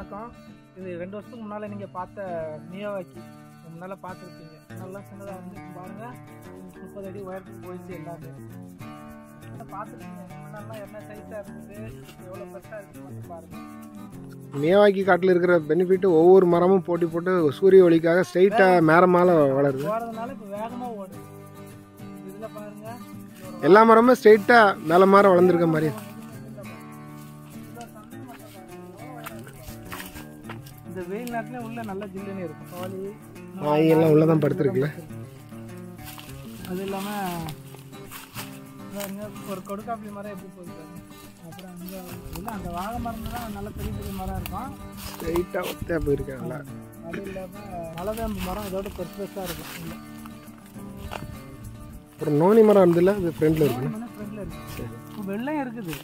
வணக்கம் இது ரெண்டு வருஷத்துக்கு முன்னால் நீங்கள் பார்த்த மியோவாக்கி முன்னால் பார்த்துருப்பீங்க நல்லா சின்னதாக இருந்துச்சு பாருங்க முப்பது அடி உயரத்துக்கு போயிடுச்சு எல்லாமே பார்த்துருப்பீங்க முன்னாலாம் என்ன சைஸாக இருந்தது எவ்வளோ பெருசாக இருக்குது மட்டும் பாருங்கள் மியாவாக்கி காட்டில் இருக்கிற பெனிஃபிட் ஒவ்வொரு மரமும் போட்டி போட்டு சூரிய ஒளிக்காக ஸ்ட்ரைட்டாக மேரமால வளருது போகிறதுனால இப்போ வேகமாக ஓடுது இதில் பாருங்க இதோட எல்லா மரமும் ஸ்ட்ரைட்டாக மேலே மாற வளர்ந்துருக்க மாதிரி இந்த வெயில் நேரத்துல உள்ள நல்ல ஜில்லுன்னு இருக்கும் கோழி நாய் எல்லாம் உள்ள தான் படுத்திருக்குல்ல? அது இல்லாம பாருங்க ஒரு கொடுக்காப்புளி மரம் எப்படி போகுது பாருங்க. அப்புறம் அங்கே இல்லை அந்த வாழை மரம் தான் நல்ல பெரிய பெரிய மரம் இருக்கும் ஸ்ட்ரைட்டாக ஒத்தையாக போயிருக்கேன் நல்லா அது இல்லாமல் மலைவேம்பு மரம் இதோட பெருசு பெருசாக இருக்கும் உள்ள அப்புறம் நோனி மரம் இருந்ததுல அது ஃப்ரண்ட்டில் இருக்கு ஃப்ரெண்டில் இருக்கு இப்போ வெள்ளையும் இருக்குது